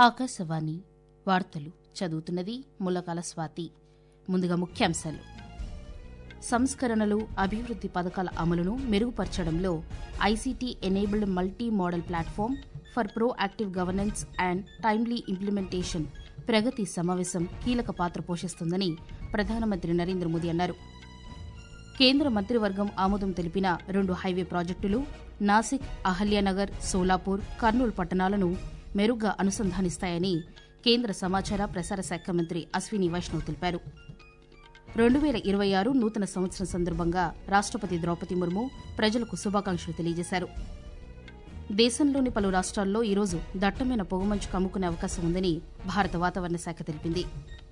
ఆకాశవాణి వార్తలు చదువుతున్నది ముల్లకాల స్వాతి ముందుగా ముఖ్యాంశాలు సంస్కరణలు అభివృద్ది పథకాల అమలును మెరుగుపరచడంలో ICT enabled multi modal platform for proactive governance and timely implementation Pragati సమావేశం కీలక పాత్ర పోషిస్తుందని ప్రధానమంత్రి నరేంద్ర మోదీ అన్నారు కేంద్ర మంత్రివర్గం ఆమోదం తెలిపిన రెండు హైవే ప్రాజెక్టులు నాసిక్ అహల్యానగర్ సోలాపూర్ కర్నూలు పట్టణాలను మెరుగ్గా అనుసంధానిస్తాయని కేంద్ర సమాచార ప్రసార శాఖ మంత్రి అశ్విని వైష్ణవ్ తెలిపారు రెండు వేల ఇరవై ఆరు నూతన సంవత్సరం సందర్భంగా రాష్టపతి ద్రౌపది ముర్ము ప్రజలకు శుభాకాంక్షలు తెలియజేశారు దేశంలోని పలు రాష్ట్రాల్లో ఈరోజు దట్టమైన పొగమంచు కమ్ముకునే అవకాశం ఉందని భారత వాతావరణ శాఖ తెలిపింది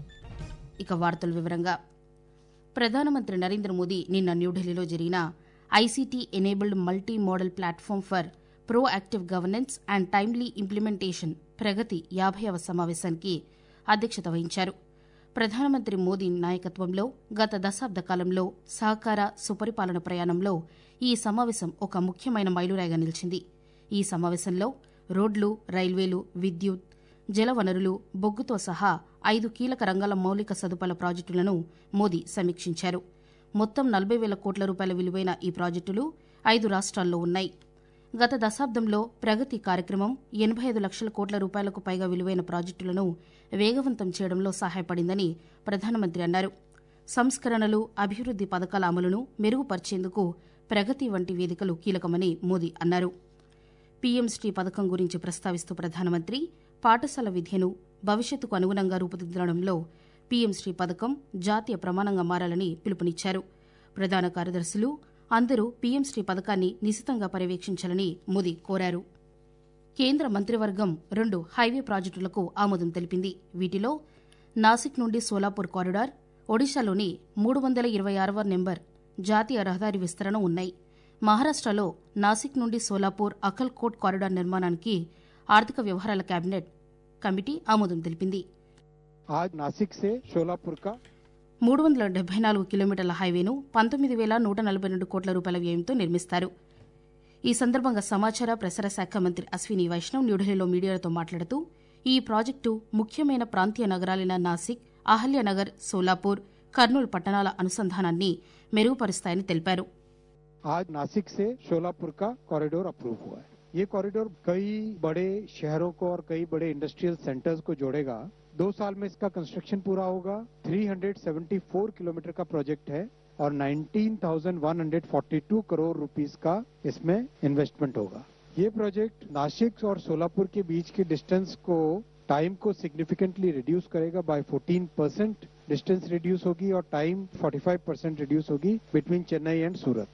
ఇక వార్తల వివరంగా ప్రధానమంత్రి నరేంద్ర మోదీ నిన్న న్యూఢిల్లీలో జరిగిన ICT enabled multi modal platform for proactive governance and timely implementation Pragati యాభైవ సమావేశానికి అధ్యక్షత వహించారు ప్రధానమంత్రి మోదీ నాయకత్వంలో గత దశాబ్ద కాలంలో సహకార సుపరిపాలన ప్రయాణంలో ఈ సమావేశం ఒక ముఖ్యమైన మైలురాయిగా నిలిచింది ఈ సమావేశంలో రోడ్లు రైల్వేలు విద్యుత్ జలవనరులు బొగ్గుతో సహా ఐదు కీలక రంగాల మౌలిక సదుపాయాల ప్రాజెక్టులను మోదీ సమీక్షించారు మొత్తం నలభై వేల కోట్ల రూపాయల విలువైన ఈ ప్రాజెక్టులు ఐదు రాష్ట్రాల్లో ఉన్నాయి గత దశాబ్దంలో ప్రగతి కార్యక్రమం ఎనబై ఐదు లక్షల కోట్ల రూపాయలకు పైగా విలువైన ప్రాజెక్టులను వేగవంతం చేయడంలో సహాయపడిందని ప్రధానమంత్రి అన్నారు సంస్కరణలు అభివృద్ది పథకాల అమలును మెరుగుపరిచేందుకు ప్రగతి వంటి వేదికలు కీలకమని మోదీ అన్నారు పీఎంశ్రీ పథకం గురించి ప్రస్తావిస్తూ ప్రధానమంత్రి పాఠశాల విద్యను భవిష్యత్తుకు అనుగుణంగా రూపుదిద్దడంలో పీఎంశ్రీ పథకం జాతీయ ప్రమాణంగా మారాలని పిలుపునిచ్చారు ప్రధాన కార్యదర్శులు అందరూ పీఎంశ్రీ పథకాన్ని నిశితంగా పర్యవేక్షించాలని మోదీ కోరారు కేంద్ర మంత్రివర్గం రెండు హైవే ప్రాజెక్టులకు ఆమోదం తెలిపింది వీటిలో నాసిక్ నుండి సోలాపూర్ కారిడార్ ఒడిశాలోని మూడు వందల ఇరవై ఆరవ నెంబర్ జాతీయ రహదారి విస్తరణ ఉన్నాయి మహారాష్టలో నాసిక్ నుండి సోలాపూర్ అకల్కోట్ కారిడార్ నిర్మాణానికి ఆర్థిక వ్యవహారాల కేబినెట్ కమిటీ ఆమోదం తెలిపింది आज नासिक से शोलापुर का మూడు వందల డెబ్బై నాలుగు కిలోమీటర్ల హైవేను పంతొమ్మిది వేల నూట నలభై రెండు కోట్ల రూపాయల వ్యయంతో నిర్మిస్తారు ఈ సందర్భంగా సమాచార ప్రసార శాఖ మంత్రి అశ్విని వైష్ణవ్ న్యూఢిల్లీలో మీడియాతో మాట్లాడుతూ ఈ ప్రాజెక్టు ముఖ్యమైన ప్రాంతీయ నగరాలైన నాసిక్ అహల్యనగర్ సోలాపూర్ కర్నూలు పట్టణాల అనుసంధానాన్ని మెరుగుపరుస్తాయని తెలిపారు आज नासिक से शोलापुर का कॉरिडोर अप्रूव हुआ है ये कॉरिडोर कई बड़े शहरों को और कई बड़े इंडस्ट्रियल सेंटर्स को जोड़ेगा दो साल में इसका कंस्ट्रक्शन पूरा होगा 374 किलोमीटर का प्रोजेक्ट है और 19,142 करोड़ रुपीस का इसमें इन्वेस्टमेंट होगा ये प्रोजेक्ट नासिक और सोलापुर के बीच के डिस्टेंस को टाइम को सिग्निफिकेंटली रिड्यूस करेगा बाय 14 परसेंट डिस्टेंस रिड्यूस होगी और टाइम 45 परसेंट रिड्यूस होगी बिटवीन चेन्नई एंड सूरत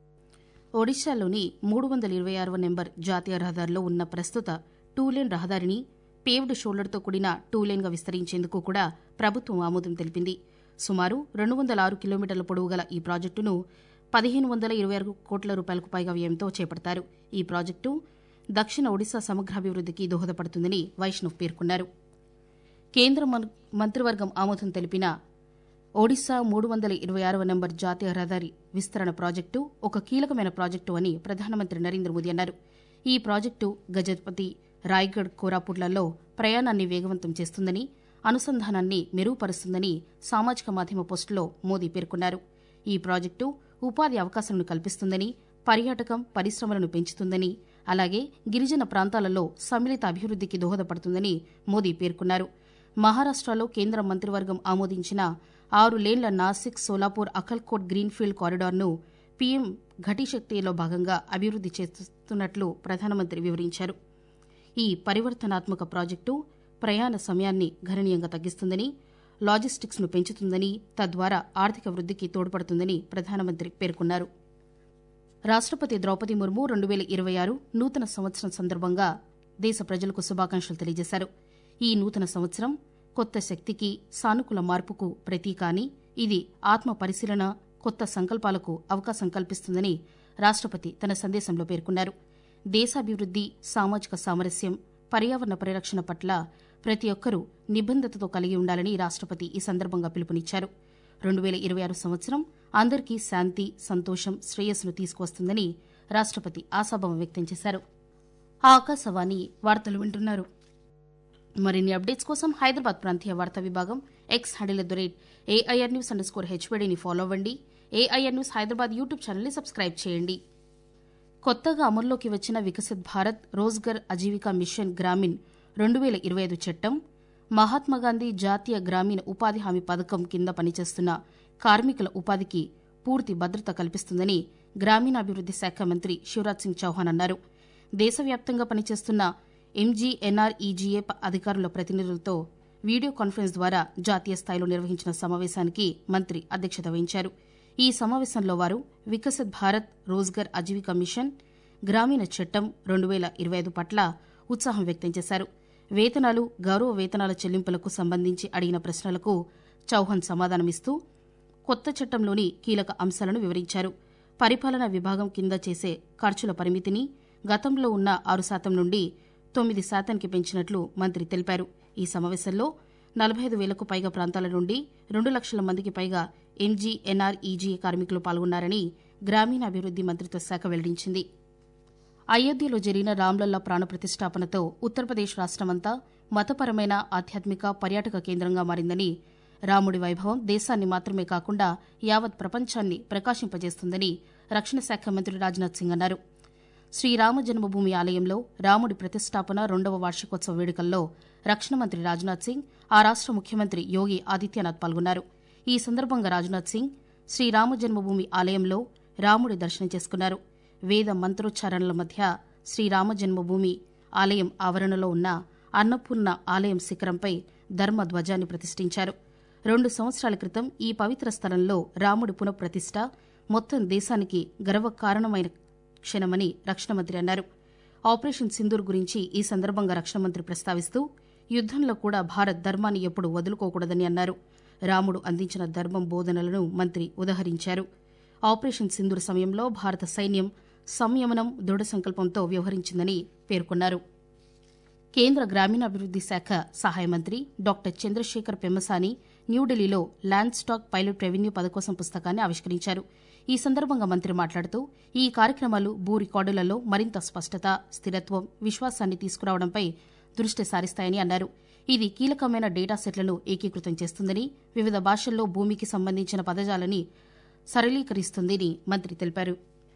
ఒడిశాలోని మూడు వందల ఇరవై ఆరవ నెంబర్ జాతీయ రహదారిలో ఉన్న ప్రస్తుత టూ లేన్ రహదారిని పేవ్డ్ షోల్డర్తో కూడిన టూ లేన్గా విస్తరించేందుకు కూడా ప్రభుత్వం ఆమోదం తెలిపింది సుమారు రెండు వందల ఆరు కిలోమీటర్ల పొడవు గల ఈ ప్రాజెక్టును పదిహేను వందల ఇరవై ఆరు కోట్ల రూపాయలకు పైగా వ్యయంతో చేపడతారు ఈ ప్రాజెక్టు దక్షిణ ఒడిశా సమగ్రాభివృద్దికి దోహదపడుతుందని వైష్ణవ్ పేర్కొన్నారు కేంద్ర మన్- మంత్రివర్గం ఆమోదం తెలిపిన ఒడిశా మూడు వందల ఇరవై ఆరవ నంబర్ జాతీయ రహదారి విస్తరణ ప్రాజెక్టు ఒక కీలకమైన ప్రాజెక్టు అని ప్రధానమంత్రి నరేంద్ర మోదీ అన్నారు ఈ ప్రాజెక్టు గజపతి రాయ్గఢ్ కోరాపుట్లలో ప్రయాణాన్ని వేగవంతం చేస్తుందని అనుసంధానాన్ని మెరుగుపరుస్తుందని సామాజిక మాధ్యమ పోస్టులో మోదీ పేర్కొన్నారు ఈ ప్రాజెక్టు ఉపాధి అవకాశాలను కల్పిస్తుందని పర్యాటకం పరిశ్రమలను పెంచుతుందని అలాగే గిరిజన ప్రాంతాలలో సమ్మిళిత అభివృద్దికి దోహదపడుతుందని మోదీ పేర్కొన్నారు మహారాష్టలో కేంద్ర మంత్రివర్గం ఆమోదించిన ఆరు లేన్ల నాసిక్ సోలాపూర్ అకల్కోట్ గ్రీన్ఫీల్డ్ కారిడార్ను పీఎం ఘటిశక్తిలో భాగంగా అభివృద్ది చేస్తున్నట్లు ప్రధానమంత్రి వివరించారు ఈ పరివర్తనాత్మక ప్రాజెక్టు ప్రయాణ సమయాన్ని గణనీయంగా తగ్గిస్తుందని లాజిస్టిక్స్ ను పెంచుతుందని తద్వారా ఆర్థిక వృద్దికి తోడ్పడుతుందని ప్రధానమంత్రి పేర్కొన్నారు రాష్టపతి ద్రౌపది ముర్ము రెండు వేల ఇరవై ఆరు నూతన సంవత్సరం సందర్భంగా దేశ ప్రజలకు శుభాకాంక్షలు తెలియజేశారు ఈ నూతన సంవత్సరం కొత్త శక్తికి సానుకూల మార్పుకు ప్రతీక అని ఇది ఆత్మ పరిశీలన కొత్త సంకల్పాలకు అవకాశం కల్పిస్తుందని రాష్టపతి తన సందేశంలో పేర్కొన్నారు దేశాభివృద్ది సామాజిక సామరస్యం పర్యావరణ పరిరక్షణ పట్ల ప్రతి ఒక్కరూ నిబంధతతో కలిగి ఉండాలని రాష్టపతి ఈ సందర్భంగా పిలుపునిచ్చారు రెండు వేల ఇరవై ఆరు సంవత్సరం అందరికీ శాంతి సంతోషం శ్రేయస్సును తీసుకువస్తుందని రాష్టపతి ఆశాభావం వ్యక్తం చేశారు ఆకాశవాణి వార్తలు వింటున్నారు మరిన్ని అప్డేట్స్ కోసం హైదరాబాద్ ప్రాంతీయ వార్తా విభాగం X handle at the rate AIR news underscore హెచ్వీడీని ఫాలో అవ్వండి ఏఐఆర్ న్యూస్ హైదరాబాద్ యూట్యూబ్ ఛానల్ని సబ్స్క్రైబ్ చేయండి కొత్తగా అమల్లోకి వచ్చిన వికసిత్ భారత్ రోజ్గర్ అజీవికా మిషన్ గ్రామీణ్ రెండు వేల ఇరవై ఐదు చట్టం మహాత్మాగాంధీ జాతీయ గ్రామీణ ఉపాధి హామీ పథకం కింద పనిచేస్తున్న కార్మికుల ఉపాధికి పూర్తి భద్రత కల్పిస్తుందని గ్రామీణాభివృద్ది శాఖ మంత్రి శివరాజ్ సింగ్ చౌహాన్ అన్నారు దేశవ్యాప్తంగా పనిచేస్తున్న ఎంజీఎన్ఆర్ఈజీఏ అధికారుల ప్రతినిధులతో వీడియో కాన్ఫరెన్స్ ద్వారా జాతీయ స్థాయిలో నిర్వహించిన సమావేశానికి మంత్రి అధ్యక్షత వహించారు ఈ సమావేశంలో వారు వికసిత్ భారత్ రోజ్గర్ అజీవికా మిషన్ గ్రామీణ చట్టం రెండు వేల ఇరవై ఐదు పట్ల ఉత్సాహం వ్యక్తం చేశారు వేతనాలు గౌరవ వేతనాల చెల్లింపులకు సంబంధించి అడిగిన ప్రశ్నలకు చౌహాన్ సమాధానమిస్తూ కొత్త చట్టంలోని కీలక అంశాలను వివరించారు పరిపాలనా విభాగం కింద చేసే ఖర్చుల పరిమితిని గతంలో ఉన్న ఆరు శాతం నుండి తొమ్మిది శాతానికి పెంచినట్లు మంత్రి తెలిపారు ఈ సమావేశంలో నలభై ఐదు వేలకు పైగా ప్రాంతాల నుండి రెండు లక్షల మందికి పైగా ఎంజీఎన్ఆర్ఈజీ కార్మికులు పాల్గొన్నారని గ్రామీణాభివృద్ది మంత్రిత్వ శాఖ వెల్లడించింది అయోధ్యలో జరిగిన రామ్లల్లా ప్రాణ ప్రతిష్టాపనతో ఉత్తరప్రదేశ్ రాష్టమంతా మతపరమైన ఆధ్యాత్మిక పర్యాటక కేంద్రంగా మారిందని రాముడి వైభవం దేశాన్ని మాత్రమే కాకుండా యావత్ ప్రపంచాన్ని ప్రకాశింపజేస్తుందని రక్షణ శాఖ మంత్రి రాజ్నాథ్ సింగ్ అన్నారు శ్రీరామ జన్మభూమి ఆలయంలో రాముడి ప్రతిష్టాపన రెండవ వార్షికోత్సవ వేడుకల్లో రక్షణ మంత్రి రాజ్నాథ్ సింగ్ ఆ రాష్ట ముఖ్యమంత్రి యోగి ఆదిత్యనాథ్ పాల్గొన్నారు ఈ సందర్భంగా రాజ్నాథ్ సింగ్ శ్రీరామ జన్మభూమి ఆలయంలో రాముడి దర్శనం చేసుకున్నారు వేద మంత్రోచ్చారణల మధ్య శ్రీరామ జన్మభూమి ఆలయం ఆవరణలో ఉన్న అన్నపూర్ణ ఆలయం శిఖరంపై ధర్మ ధ్వజాన్ని ప్రతిష్ఠించారు రెండు సంవత్సరాల క్రితం ఈ పవిత్ర స్థలంలో రాముడి పునఃప్రతిష్ఠ మొత్తం దేశానికి గర్వకారణమైన క్షణమని రక్షణ మంత్రి అన్నారు ఆపరేషన్ సింధూర్ గురించి ఈ సందర్భంగా రక్షణ మంత్రి ప్రస్తావిస్తూ యుద్దంలో కూడా భారత్ ధర్మాన్ని ఎప్పుడు వదులుకోకూడదని అన్నారు రాముడు అందించిన ధర్మం బోధనలను మంత్రి ఉదహరించారు ఆపరేషన్ సింధూర్ సమయంలో భారత సైన్యం సంయమనం దృఢ సంకల్పంతో వ్యవహరించిందని పేర్కొన్నారు కేంద్ర గ్రామీణాభివృద్ది శాఖ సహాయ మంత్రి డాక్టర్ చంద్రశేఖర్ పెమ్మసాని న్యూఢిల్లీలో ల్యాండ్ స్టాక్ పైలట్ రెవెన్యూ పదకోసం పుస్తకాన్ని ఆవిష్కరించారు ఈ సందర్భంగా మంత్రి మాట్లాడుతూ ఈ కార్యక్రమాలు భూ రికార్డులలో మరింత స్పష్టత స్థిరత్వం విశ్వాసాన్ని తీసుకురావడంపై దృష్టి సారిస్తాయని అన్నారు ఇది కీలకమైన డేటా సెట్లను ఏకీకృతం చేస్తుందని వివిధ భాషల్లో భూమికి సంబంధించిన పదజాలని సరళీకరిస్తుందని మంత్రి తెలిపారు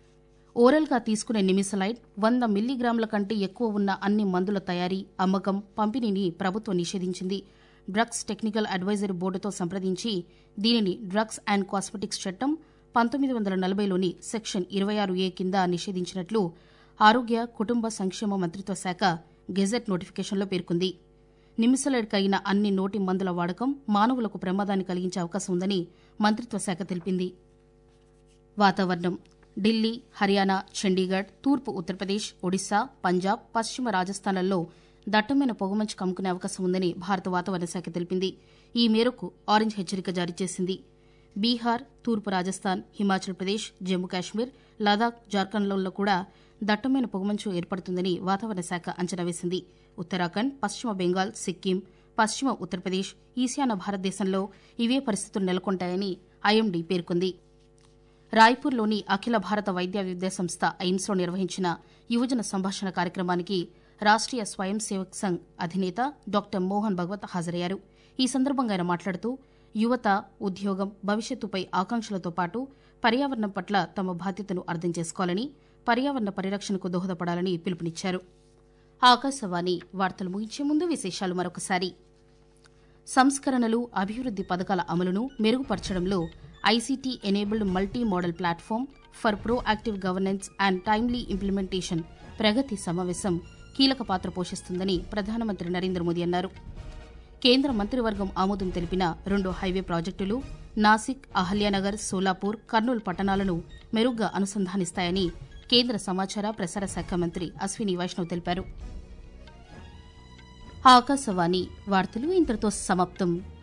ఓరల్గా తీసుకునే నిమిసలైడ్ వంద మిల్లీగ్రాముల కంటే ఎక్కువ ఉన్న అన్ని మందుల తయారీ అమ్మకం పంపిణీని ప్రభుత్వం నిషేధించింది డ్రగ్స్ టెక్నికల్ అడ్వైజరీ బోర్డుతో సంప్రదించి దీనిని డ్రగ్స్ అండ్ కాస్మెటిక్స్ చట్టం పంతొమ్మిది వందల నలభైలోని సెక్షన్ ఇరవై ఆరు ఏ కింద నిషేధించినట్లు ఆరోగ్య కుటుంబ సంక్షేమ మంత్రిత్వ శాఖ గెజెట్ నోటిఫికేషన్లో పేర్కొంది నిమిసలైడ్ కలిగిన అన్ని నోటి మందుల వాడకం మానవులకు ప్రమాదాన్ని కలిగించే అవకాశం ఉందని మంత్రిత్వ శాఖ తెలిపింది వాతావరణం ఢిల్లీ హర్యానా చండీగఢ్ తూర్పు ఉత్తరప్రదేశ్ ఒడిశా పంజాబ్ పశ్చిమ రాజస్థాన్లలో దట్టమైన పొగమంచు కమ్ముకునే అవకాశం ఉందని భారత వాతావరణ శాఖ తెలిపింది ఈ మేరకు ఆరెంజ్ హెచ్చరిక జారీ చేసింది బీహార్ తూర్పు రాజస్థాన్ హిమాచల్ ప్రదేశ్ జమ్మూ కాశ్మీర్ లదాఖ్ జార్ఖండ్లలో కూడా దట్టమైన పొగమంచు ఏర్పడుతుందని వాతావరణ శాఖ అంచనా వేసింది ఉత్తరాఖండ్ పశ్చిమ బెంగాల్ సిక్కిం పశ్చిమ ఉత్తరప్రదేశ్ ఈశాన్య భారతదేశంలో ఇవే పరిస్థితులు నెలకొంటాయని ఐఎండీ పేర్కొంది రాయ్పూర్లోని అఖిల భారత వైద్య విద్యా సంస్థ ఎయిమ్స్లో నిర్వహించిన యువజన సంభాషణ కార్యక్రమానికి రాష్ట్రీయ స్వయం సేవక్ సంఘ్ అధినేత డాక్టర్ మోహన్ భగవత్ హాజరయ్యారు ఈ సందర్భంగా ఆయన మాట్లాడుతూ యువత ఉద్యోగం భవిష్యత్తుపై ఆకాంక్షలతో పాటు పర్యావరణం పట్ల తమ బాధ్యతను అర్థం చేసుకోవాలని పర్యావరణ పరిరక్షణకు దోహదపడాలని పిలుపునిచ్చారు ఆకాశవాణి వార్తలు ముగించే ముందు విశేషాలు మరొకసారి సంస్కరణలు అభివృద్ది పథకాల అమలును మెరుగుపరచడంలో ICT enabled multi modal platform for proactive governance and timely implementation Pragati సమావేశం కీలక పాత్ర పోషిస్తుందని ప్రధానమంత్రి నరేంద్ర మోదీ అన్నారు కేంద్ర మంత్రివర్గం ఆమోదం తెలిపిన రెండు హైవే ప్రాజెక్టులు నాసిక్ అహల్యానగర్ సోలాపూర్ కర్నూలు పట్టణాలను మెరుగ్గా అనుసంధానిస్తాయని కేంద్ర సమాచార ప్రసార శాఖ మంత్రి అశ్విని వైష్ణవ్ తెలిపారు ఆకాశవాణి వార్తలు ఇంతటితో సమాప్తం